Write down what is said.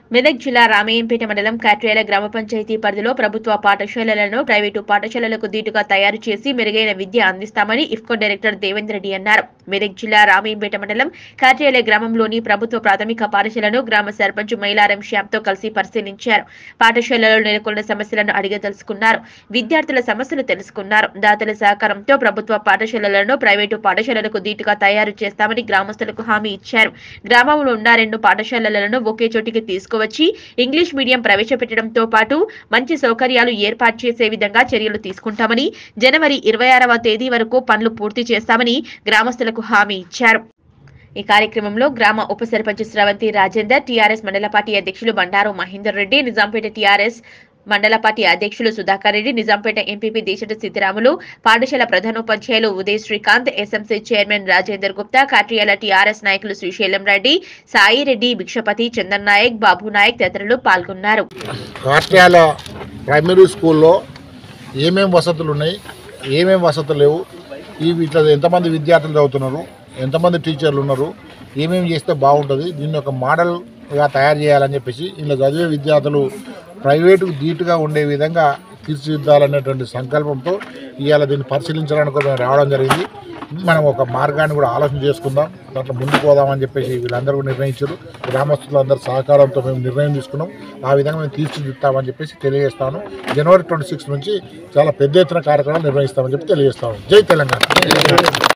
మెదక్ జిల్లా రామయ్యంపేట మండలం కాట్రేల గ్రామ పంచాయతీ పరిధిలో ప్రభుత్వ పాఠశాలలను ప్రైవేటు పాఠశాలలకు దీటుగా తయారు చేసి మెరుగైన విద్య అందిస్తామని ఇఫ్కో డైరెక్టర్ దేవేంద్ర రెడ్డి అన్నారు మెదక్ జిల్లా రామయ్యంపేట మండలం కాట్రేల గ్రామంలోని ప్రభుత్వ ప్రాథమిక పాఠశాలను గ్రామ సర్పంచ్ మైలారం శ్యామ్తో కలిసి పరిశీలించారు పాఠశాలలో నెలకొన్న సమస్యలను అడిగి తెలుసుకున్నారు విద్యార్థుల సమస్యలు తెలుసుకున్నారు దాతల సహకారంతో ప్రభుత్వ పాఠశాలలను ప్రైవేటు పాఠశాలలకు దీటుగా తయారు చేస్తామని గ్రామస్తులకు హామీ ఇచ్చారు గ్రామంలో ఉన్న రెండు పాఠశాలలను ఒకే చోటికి తీసుకువచ్చి ఇంగ్లీష్ మీడియం ప్రవేశపెట్టడంతో పాటు మంచి సౌకర్యాలు ఏర్పాటు చేసే విధంగా చర్యలు తీసుకుంటామని జనవరి ఇరవై ఆరవ తేదీ వరకు పనులు పూర్తి చేస్తామని గ్రామస్తులకు హామీ ఇచ్చారు ఈ కార్యక్రమంలో గ్రామ ఉప సర్పంచ్ స్రవంతి రాజేందర్ టీఆర్ఎస్ మండల పార్టీ అధ్యక్షులు బండారు మహేందర్ రెడ్డి నిజాంపేట టీఆర్ఎస్ మండల పార్టీ అధ్యక్షులు సుధాకర్ రెడ్డి నిజాంపేట ఎంపీపీ దేశటి సిద్దిరాములు పాఠశాల ప్రధానోపాధ్యాయులు Uday Srikanth SMC chairman Rajender Gupta Katriyala TRS నాయకులు శ్రీశైలం రెడ్డి సాయి రెడ్డి భిక్షపతి చందన్ నాయక్ బాబు నాయక్ తదితరులు పాల్గొన్నారు కాట్యాల ప్రైమరీ స్కూల్లో ఏమేం వసతులు ఉన్నాయి ఏమేం వసతులు లేవు ఈ వీటిలో ఎంతమంది విద్యార్థులు చదువుతున్నారు ఎంతమంది టీచర్లు ఉన్నారు ఏమేమి చేస్తే బాగుంటుంది దీన్ని ఒక మోడల్గా తయారు చేయాలని చెప్పేసి ఇందులో చదివే విద్యార్థులు ప్రైవేటుకు ధీటుగా ఉండే విధంగా తీర్చిదిద్దాలనేటువంటి సంకల్పంతో ఇవాళ దీన్ని పరిశీలించడానికి కూడా మేము రావడం జరిగింది మనం ఒక మార్గాన్ని కూడా ఆలోచన చేసుకుందాం దాంట్లో ముందుకు పోదామని చెప్పేసి వీళ్ళందరూ కూడా నిర్ణయించారు గ్రామస్తులందరూ సహకారంతో మేము నిర్ణయం తీసుకున్నాం ఆ విధంగా మేము తీర్చిదిద్దామని చెప్పేసి తెలియజేస్తాను జనవరి ట్వంటీ సిక్స్ నుంచి చాలా పెద్ద ఎత్తున కార్యక్రమాలు నిర్వహిస్తామని చెప్పి తెలియజేస్తాను జై తెలంగాణ